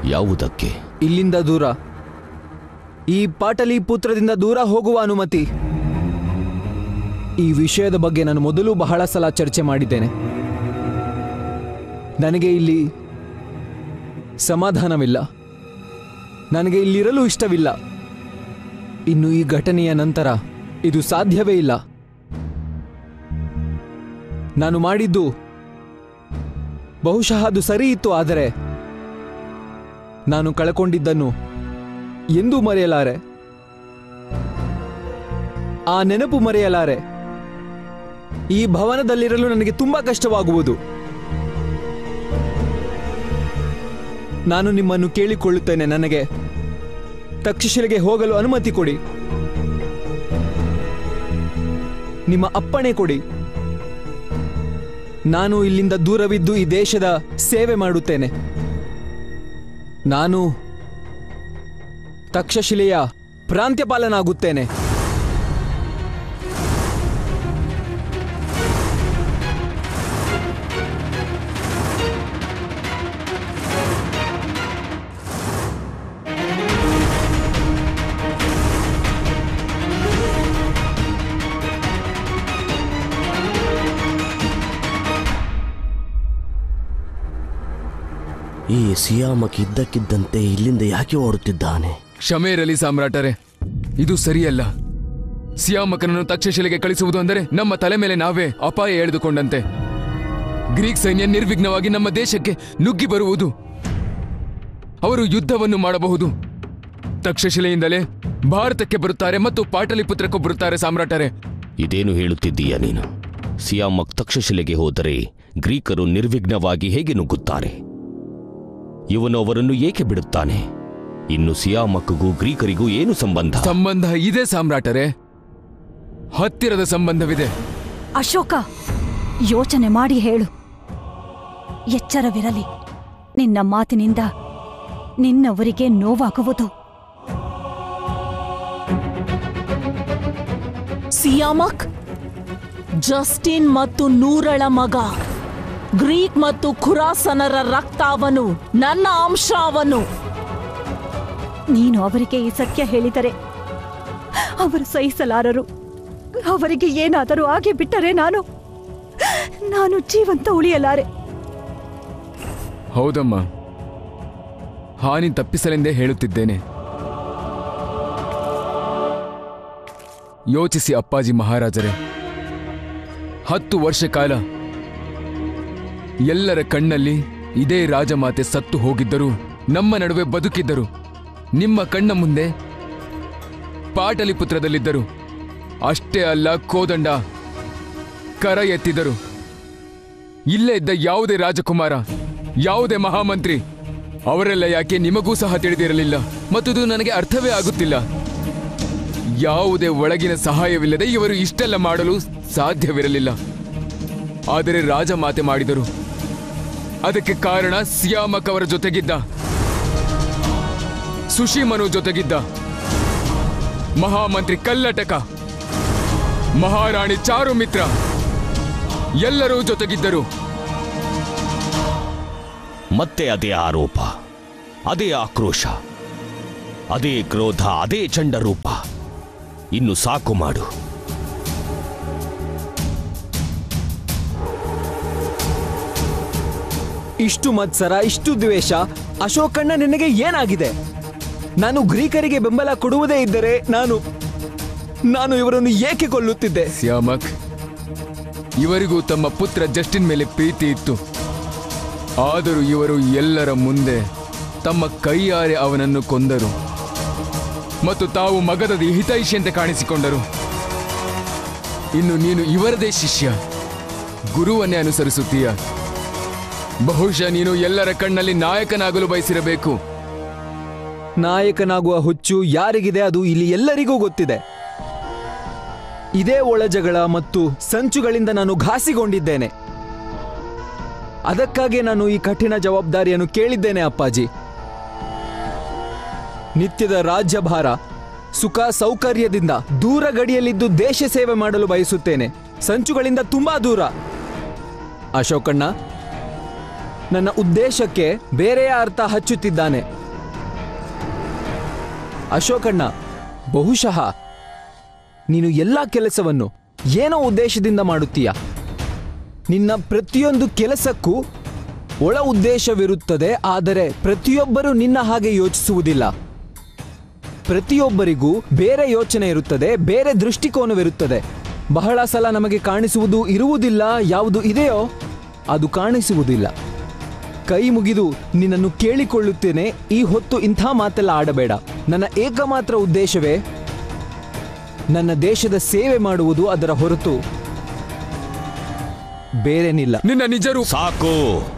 ಯಾವುದಕ್ಕೆ ಇಲ್ಲಿಂದ ದೂರ ಈ ಪಾಟಲಿ ಪುತ್ರದಿಂದ ದೂರ ಹೋಗುವ ಅನುಮತಿ ಈ ವಿಷಯದ ಬಗ್ಗೆ ನಾನು ಮೊದಲು ಬಹಳ ಸಲ ಚರ್ಚೆ ಮಾಡಿದ್ದೇನೆ ನನಗೆ ಇಲ್ಲಿ ಸಮಾಧಾನವಿಲ್ಲ ನನಗೆ ಇಲ್ಲಿರಲು ಇಷ್ಟವಿಲ್ಲ ಇನ್ನು ಈ ಘಟನೆಯ ನಂತರ ಇದು ಸಾಧ್ಯವೇ ಇಲ್ಲ ನಾನು ಮಾಡಿದ್ದು ಬಹುಶಃ ಅದು ಸರಿ ಇತ್ತು ಆದರೆ ನಾನು ಕಳ್ಕೊಂಡಿದ್ದನ್ನು ಎಂದೂ ಮರೆಯಲಾರೆ ಆ ನೆನಪು ಮರೆಯಲಾರೆ ಈ ಭವನದಲ್ಲಿರಲು ನನಗೆ ತುಂಬಾ ಕಷ್ಟವಾಗುವುದು ನಾನು ನಿಮ್ಮನ್ನು ಕೇಳಿಕೊಳ್ಳುತ್ತೇನೆ ನನಗೆ ತಕ್ಷಶಿಲೆಗೆ ಹೋಗಲು ಅನುಮತಿ ಕೊಡಿ ನಿಮ್ಮ ಅಪ್ಪಣೆ ಕೊಡಿ ನಾನು ಇಲ್ಲಿಂದ ದೂರವಿದ್ದು ಈ ದೇಶದ ಸೇವೆ ಮಾಡುತ್ತೇನೆ ನಾನು ತಕ್ಷಶಿಲೆಯ ಪ್ರಾಂತ್ಯಪಾಲನಾಗುತ್ತೇನೆ ಈ ಸಿಯಾಮಕ್ ಇದ್ದಕ್ಕಿದ್ದಂತೆ ಇಲ್ಲಿಂದ ಯಾಕೆ ಓಡುತ್ತಿದ್ದಾನೆ ಕ್ಷಮೆ ಇರಲಿ ಸಾಮ್ರಾಟರೇ ಇದು ಸರಿಯಲ್ಲ ಸಿಯಾಮಕನನ್ನು ತಕ್ಷಶಿಲೆಗೆ ಕಳಿಸುವುದು ಅಂದರೆ ನಮ್ಮ ತಲೆ ಮೇಲೆ ನಾವೇ ಅಪಾಯ ಎಳೆದುಕೊಂಡಂತೆ ಗ್ರೀಕ್ ಸೈನ್ಯ ನಿರ್ವಿಘ್ನವಾಗಿ ನಮ್ಮ ದೇಶಕ್ಕೆ ನುಗ್ಗಿ ಬರುವುದು ಅವರು ಯುದ್ಧವನ್ನು ಮಾಡಬಹುದು ತಕ್ಷಶಿಲೆಯಿಂದಲೇ ಭಾರತಕ್ಕೆ ಬರುತ್ತಾರೆ ಮತ್ತು ಪಾಟಲಿಪುತ್ರಕ್ಕೂ ಬರುತ್ತಾರೆ ಸಾಮ್ರಾಟರೇ ಇದೇನು ಹೇಳುತ್ತಿದ್ದೀಯ ನೀನು ಸಿಯಾಮಕ್ ತಕ್ಷಶಿಲೆಗೆ ಹೋದರೆ ಗ್ರೀಕರು ನಿರ್ವಿಘ್ನವಾಗಿ ಹೇಗೆ ನುಗ್ಗುತ್ತಾರೆ ಇವನು ಅವರನ್ನು ಏಕೆ ಬಿಡುತ್ತಾನೆ ಇನ್ನು ಸಿಯಾಮಕ್ಗೂ ಗ್ರೀಕರಿಗೂ ಏನು ಸಂಬಂಧ ಸಂಬಂಧ ಇದೆ ಸಾಮ್ರಾಟರೇ ಹತ್ತಿರದ ಸಂಬಂಧವಿದೆ ಅಶೋಕ ಯೋಚನೆ ಮಾಡಿ ಹೇಳು ಎಚ್ಚರವಿರಲಿ ನಿನ್ನ ಮಾತಿನಿಂದ ನಿನ್ನವರಿಗೆ ನೋವಾಗುವುದು ಸಿಯಾಮಕ್ ಜಸ್ಟಿನ್ ಮತ್ತು ನೂರಳ ಮಗ ಗ್ರೀಕ್ ಮತ್ತು ಖುರಾಸನರ ರಕ್ತ ಅವನು ನನ್ನ ಅಂಶ ಅವನು ನೀನು ಅವರಿಗೆ ಈ ಸತ್ಯ ಹೇಳಿದರೆ ಅವರು ಸಹಿಸಲಾರರು ಅವರಿಗೆ ಏನಾದರೂ ಆಗಿ ಬಿಟ್ಟರೆ ನಾನು ನಾನು ಜೀವಂತ ಉಳಿಯಲಾರೆ ಹೌದಮ್ಮ ಹಾನಿ ತಪ್ಪಿಸಲೆಂದೇ ಹೇಳುತ್ತಿದ್ದೇನೆ ಯೋಚಿಸಿ ಅಪ್ಪಾಜಿ ಮಹಾರಾಜರೇ ಹತ್ತು ವರ್ಷ ಕಾಲ ಎಲ್ಲರ ಕಣ್ಣಲ್ಲಿ ಇದೇ ರಾಜಮಾತೆ ಸತ್ತು ಹೋಗಿದ್ದರು ನಮ್ಮ ನಡುವೆ ಬದುಕಿದ್ದರು ನಿಮ್ಮ ಕಣ್ಣ ಮುಂದೆ ಪಾಟಲಿಪುತ್ರದಲ್ಲಿದ್ದರು ಅಷ್ಟೇ ಅಲ್ಲ ಕೋದಂಡ ಕರ ಎತ್ತಿದರು ಇಲ್ಲೇ ಇದ್ದ ಯಾವುದೇ ರಾಜಕುಮಾರ ಯಾವುದೇ ಮಹಾಮಂತ್ರಿ ಅವರೆಲ್ಲ ಯಾಕೆ ನಿಮಗೂ ಸಹ ತಿಳಿದಿರಲಿಲ್ಲ ಮತ್ತು ಇದು ನನಗೆ ಅರ್ಥವೇ ಆಗುತ್ತಿಲ್ಲ ಯಾವುದೇ ಒಳಗಿನ ಸಹಾಯವಿಲ್ಲದೆ ಇವರು ಇಷ್ಟೆಲ್ಲ ಮಾಡಲು ಸಾಧ್ಯವಿರಲಿಲ್ಲ ಆದರೆ ರಾಜಮಾತೆ ಮಾಡಿದರು ಅದಕ್ಕೆ ಕಾರಣ ಸಿಯಾಮಕ್ ಅವರ ಜೊತೆಗಿದ್ದ ಸುಶೀಮನು ಜೊತೆಗಿದ್ದ ಮಹಾಮಂತ್ರಿ ಕಲ್ಲಟಕ ಮಹಾರಾಣಿ ಚಾರುಮಿತ್ರ ಎಲ್ಲರೂ ಜೊತೆಗಿದ್ದರು ಮತ್ತೆ ಅದೇ ಆರೋಪ ಅದೇ ಆಕ್ರೋಶ ಅದೇ ಕ್ರೋಧ ಅದೇ ಚಂಡರೂಪ ಇನ್ನು ಸಾಕು ಮಾಡು ಇಷ್ಟು ಮತ್ಸರ ಇಷ್ಟು ದ್ವೇಷ ಅಶೋಕಣ್ಣ ನಿನಗೆ ಏನಾಗಿದೆ ನಾನು ಗ್ರೀಕರಿಗೆ ಬೆಂಬಲ ಕೊಡುವುದೇ ಇದ್ದರೆ ನಾನು ನಾನು ಇವರನ್ನು ಏಕೆ ಕೊಲ್ಲುತ್ತಿದ್ದೆ ಸಿಯಾಮಕ್ ಇವರಿಗೂ ತಮ್ಮ ಪುತ್ರ ಜಸ್ಟಿನ್ ಮೇಲೆ ಪ್ರೀತಿ ಇತ್ತು ಆದರೂ ಇವರು ಎಲ್ಲರ ಮುಂದೆ ತಮ್ಮ ಕೈಯಾರೆ ಅವನನ್ನು ಕೊಂದರು ಮತ್ತು ತಾವು ಮಗದ ಹಿತೈಷಿಯಂತೆ ಕಾಣಿಸಿಕೊಂಡರು ಇನ್ನು ನೀನು ಇವರದೇ ಶಿಷ್ಯ ಗುರುವನ್ನೇ ಅನುಸರಿಸುತ್ತೀಯ ಬಹುಶಃ ನೀನು ಎಲ್ಲರ ಕಣ್ಣಲ್ಲಿ ನಾಯಕನಾಗಲು ಬಯಸಿರಬೇಕು ನಾಯಕನಾಗುವ ಹುಚ್ಚು ಯಾರಿಗಿದೆ ಅದು ಇಲ್ಲಿ ಎಲ್ಲರಿಗೂ ಗೊತ್ತಿದೆ ಇದೇ ಒಳಜಗಳ ಮತ್ತು ಸಂಚುಗಳಿಂದ ನಾನು ಘಾಸಿಗೊಂಡಿದ್ದೇನೆ ಅದಕ್ಕಾಗಿ ನಾನು ಈ ಕಠಿಣ ಜವಾಬ್ದಾರಿಯನ್ನು ಕೇಳಿದ್ದೇನೆ ಅಪ್ಪಾಜಿ ನಿತ್ಯದ ರಾಜ್ಯಭಾರ ಸುಖ ಸೌಕರ್ಯದಿಂದ ದೂರ ಗಡಿಯಲ್ಲಿದ್ದು ದೇಶ ಸೇವೆ ಮಾಡಲು ಬಯಸುತ್ತೇನೆ ಸಂಚುಗಳಿಂದ ತುಂಬಾ ದೂರ ಅಶೋಕಣ್ಣ ನನ್ನ ಉದ್ದೇಶಕ್ಕೆ ಬೇರೆಯ ಅರ್ಥ ಹಚ್ಚುತ್ತಿದ್ದಾನೆ ಅಶೋಕಣ್ಣ ಬಹುಶಃ ನೀನು ಎಲ್ಲ ಕೆಲಸವನ್ನು ಏನೋ ಉದ್ದೇಶದಿಂದ ಮಾಡುತ್ತೀಯ ನಿನ್ನ ಪ್ರತಿಯೊಂದು ಕೆಲಸಕ್ಕೂ ಒಳ ಉದ್ದೇಶವಿರುತ್ತದೆ ಆದರೆ ಪ್ರತಿಯೊಬ್ಬರೂ ನಿನ್ನ ಹಾಗೆ ಯೋಚಿಸುವುದಿಲ್ಲ ಪ್ರತಿಯೊಬ್ಬರಿಗೂ ಬೇರೆ ಯೋಚನೆ ಇರುತ್ತದೆ ಬೇರೆ ದೃಷ್ಟಿಕೋನವಿರುತ್ತದೆ ಬಹಳ ಸಲ ನಮಗೆ ಕಾಣಿಸುವುದು ಇರುವುದಿಲ್ಲ ಯಾವುದು ಇದೆಯೋ ಅದು ಕಾಣಿಸುವುದಿಲ್ಲ ಕೈ ಮುಗಿದು ನಿನ್ನನ್ನು ಕೇಳಿಕೊಳ್ಳುತ್ತೇನೆ ಈ ಹೊತ್ತು ಇಂಥ ಮಾತೆಲ್ಲ ಆಡಬೇಡ ನನ್ನ ಏಕಮಾತ್ರ ಉದ್ದೇಶವೇ ನನ್ನ ದೇಶದ ಸೇವೆ ಮಾಡುವುದು ಅದರ ಹೊರತು ಬೇರೇನಿಲ್ಲ ನಿನ್ನ ನಿಜ ರೂಪ ಸಾಕು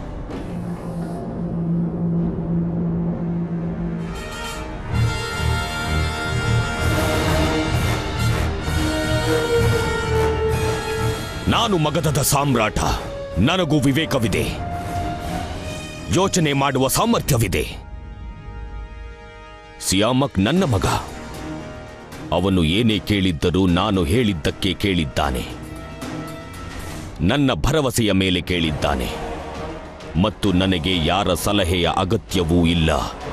ನಾನು ಮಗಧದ ಸಾಮ್ರಾಟ ನನಗೂ ವಿವೇಕವಿದೆ ಯೋಚನೆ ಮಾಡುವ ಸಾಮರ್ಥ್ಯವಿದೆ ಸಿಯಾಮಕ್ ನನ್ನ ಮಗ ಅವನು ಏನೇ ಕೇಳಿದ್ದರೂ ನಾನು ಹೇಳಿದ್ದಕ್ಕೆ ಕೇಳಿದ್ದಾನೆ ನನ್ನ ಭರವಸೆಯ ಮೇಲೆ ಕೇಳಿದ್ದಾನೆ ಮತ್ತು ನನಗೆ ಯಾರ ಸಲಹೆಯ ಅಗತ್ಯವೂ ಇಲ್ಲ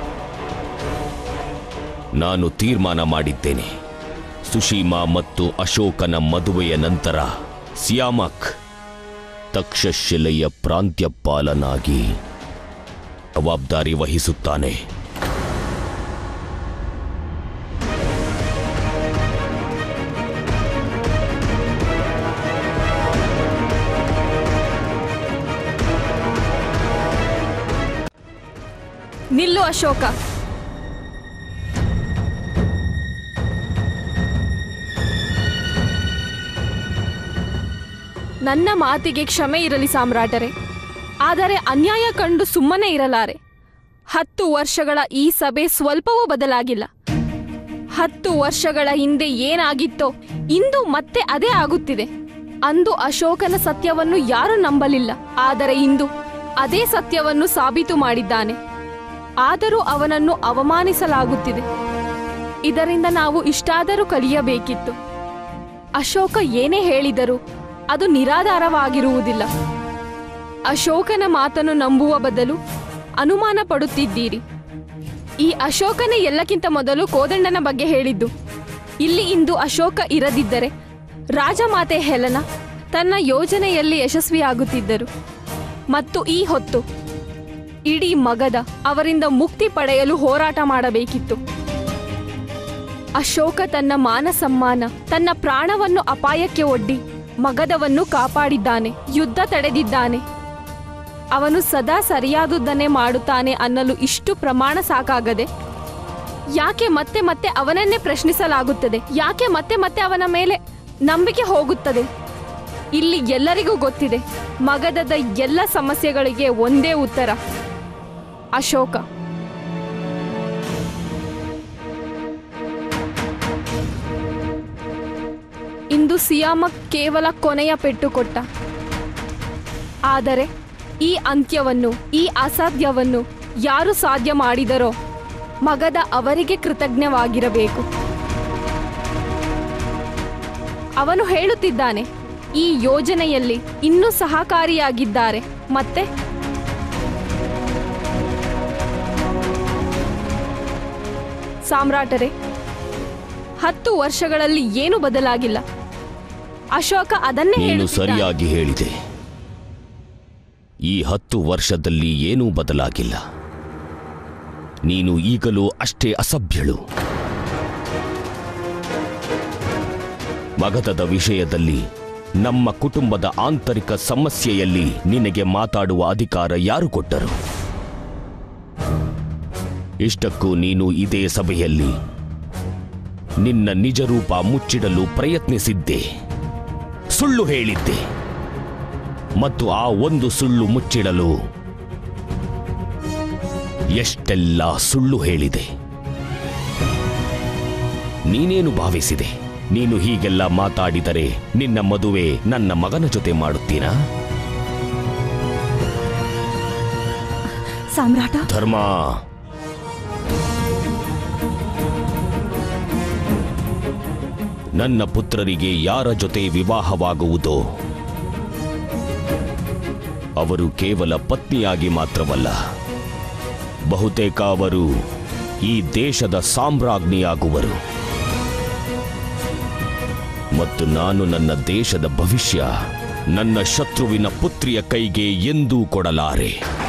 ನಾನು ತೀರ್ಮಾನ ಮಾಡಿದ್ದೇನೆ ಸುಶೀಮಾ ಮತ್ತು ಅಶೋಕನ ಮದುವೆಯ ನಂತರ ಸಿಯಾಮಕ್ ತಕ್ಷಶಿಲೆಯ ಪ್ರಾಂತ್ಯಪಾಲನಾಗಿ ಜವಾಬ್ದಾರಿ ವಹಿಸುತ್ತಾನೆ ನಿಲ್ಲು ಅಶೋಕ ನನ್ನ ಮಾತಿಗೆ ಕ್ಷಮೆ ಇರಲಿ ಸಾಮ್ರಾಟರೇ ಆದರೆ ಅನ್ಯಾಯ ಕಂಡು ಸುಮ್ಮನೆ ಇರಲಾರೆ ಹತ್ತು ವರ್ಷಗಳ ಈ ಸಭೆ ಸ್ವಲ್ಪವೂ ಬದಲಾಗಿಲ್ಲ ಹತ್ತು ವರ್ಷಗಳ ಹಿಂದೆ ಏನಾಗಿತ್ತೋ ಇಂದು ಮತ್ತೆ ಅದೇ ಆಗುತ್ತಿದೆ ಅಂದು ಅಶೋಕನ ಸತ್ಯವನ್ನು ಯಾರೂ ನಂಬಲಿಲ್ಲ ಆದರೆ ಇಂದು ಅದೇ ಸತ್ಯವನ್ನು ಸಾಬೀತು ಮಾಡಿದ್ದಾನೆ ಆದರೂ ಅವನನ್ನು ಅವಮಾನಿಸಲಾಗುತ್ತಿದೆ ಇದರಿಂದ ನಾವು ಇಷ್ಟಾದರೂ ಕಲಿಯಬೇಕಿತ್ತು ಅಶೋಕ ಏನೇ ಹೇಳಿದರೂ ಅದು ನಿರಾಧಾರವಾಗಿರುವುದಿಲ್ಲ ಅಶೋಕನ ಮಾತನ್ನು ನಂಬುವ ಬದಲು ಅನುಮಾನ ಪಡುತ್ತಿದ್ದೀರಿ ಈ ಅಶೋಕನೇ ಎಲ್ಲಕ್ಕಿಂತ ಮೊದಲು ಕೋದಂಡನ ಬಗ್ಗೆ ಹೇಳಿದ್ದು ಇಲ್ಲಿ ಇಂದು ಅಶೋಕ ಇರದಿದ್ದರೆ ರಾಜಮಾತೆ ಹೆಲನ ತನ್ನ ಯೋಜನೆಯಲ್ಲಿ ಯಶಸ್ವಿಯಾಗುತ್ತಿದ್ದರು ಮತ್ತು ಈ ಹೊತ್ತು ಇಡೀ ಮಗದ ಅವರಿಂದ ಮುಕ್ತಿ ಪಡೆಯಲು ಹೋರಾಟ ಮಾಡಬೇಕಿತ್ತು ಅಶೋಕ ತನ್ನ ಮಾನ ಸಮ್ಮಾನ ತನ್ನ ಪ್ರಾಣವನ್ನು ಅಪಾಯಕ್ಕೆ ಒಡ್ಡಿ ಮಗದವನ್ನು ಕಾಪಾಡಿದ್ದಾನೆ ಯುದ್ಧ ತಡೆದಿದ್ದಾನೆ ಅವನು ಸದಾ ಸರಿಯಾದುದನ್ನೇ ಮಾಡುತ್ತಾನೆ ಅನ್ನಲು ಇಷ್ಟು ಪ್ರಮಾಣ ಸಾಕಾಗದೆ ಯಾಕೆ ಮತ್ತೆ ಮತ್ತೆ ಅವನನ್ನೇ ಪ್ರಶ್ನಿಸಲಾಗುತ್ತದೆ ಯಾಕೆ ಮತ್ತೆ ಮತ್ತೆ ಅವನ ಮೇಲೆ ನಂಬಿಕೆ ಹೋಗುತ್ತದೆ ಇಲ್ಲಿ ಎಲ್ಲರಿಗೂ ಗೊತ್ತಿದೆ ಮಗದದ ಎಲ್ಲ ಸಮಸ್ಯೆಗಳಿಗೆ ಒಂದೇ ಉತ್ತರ ಅಶೋಕ ಇಂದು ಸಿಯಾಮ ಕೇವಲ ಕೊನೆಯ ಪೆಟ್ಟು ಕೊಟ್ಟ ಆದರೆ ಈ ಅಂತ್ಯವನ್ನು ಈ ಅಸಾಧ್ಯವನ್ನು ಯಾರು ಸಾಧ್ಯ ಮಾಡಿದರೋ ಮಗದ ಅವರಿಗೆ ಕೃತಜ್ಞವಾಗಿರಬೇಕು ಅವನು ಹೇಳುತ್ತಿದ್ದಾನೆ ಈ ಯೋಜನೆಯಲ್ಲಿ ಇನ್ನೂ ಸಹಕಾರಿಯಾಗಿದ್ದಾರೆ ಮತ್ತೆ ಸಾಮ್ರಾಟರೇ ಹತ್ತು ವರ್ಷಗಳಲ್ಲಿ ಏನೂ ಬದಲಾಗಿಲ್ಲ ಅಶೋಕ ಅದನ್ನೇ ನೀನು ಹೇಳುತ್ತಿದ್ದಾನೆ. ಸರಿಯಾಗಿ ಹೇಳಿದೆ ಈ ಹತ್ತು ವರ್ಷದಲ್ಲಿ ಏನೂ ಬದಲಾಗಿಲ್ಲ ನೀನು ಈಗಲೂ ಅಷ್ಟೇ ಅಸಭ್ಯಳು ಮಗಧದ ವಿಷಯದಲ್ಲಿ ನಮ್ಮ ಕುಟುಂಬದ ಆಂತರಿಕ ಸಮಸ್ಯೆಯಲ್ಲಿ ನಿನಗೆ ಮಾತಾಡುವ ಅಧಿಕಾರ ಯಾರು ಕೊಟ್ಟರು ಇಷ್ಟಕ್ಕೂ ನೀನು ಇದೇ ಸಭೆಯಲ್ಲಿ ನಿನ್ನ ನಿಜ ರೂಪ ಮುಚ್ಚಿಡಲು ಪ್ರಯತ್ನಿಸಿದ್ದೆ ಸುಳ್ಳು ಹೇಳಿದ್ದೆ ಮತ್ತು ಆ ಒಂದು ಸುಳ್ಳು ಮುಚ್ಚಿಡಲು ಎಷ್ಟೆಲ್ಲ ಸುಳ್ಳು ಹೇಳಿದೆ ನೀನೇನು ಭಾವಿಸಿದೆ ನೀನು ಹೀಗೆಲ್ಲ ಮಾತಾಡಿದರೆ ನಿನ್ನ ಮದುವೆ ನನ್ನ ಮಗನ ಜೊತೆ ಮಾಡುತ್ತೀನಾ ಸಾಮ್ರಾಟ ಧರ್ಮ ನನ್ನ ಪುತ್ರರಿಗೆ ಯಾರ ಜೊತೆ ವಿವಾಹವಾಗುವುದೋ ಅವರು ಕೇವಲ ಪತ್ನಿಯಾಗಿ ಮಾತ್ರವಲ್ಲ ಬಹುತೇಕ ಅವರು ಈ ದೇಶದ ಸಾಮ್ರಾಜ್ಞಿಯಾಗುವರು ಮತ್ತು ನಾನು ನನ್ನ ದೇಶದ ಭವಿಷ್ಯ ನನ್ನ ಶತ್ರುವಿನ ಪುತ್ರಿಯ ಕೈಗೆ ಎಂದೂ ಕೊಡಲಾರೆ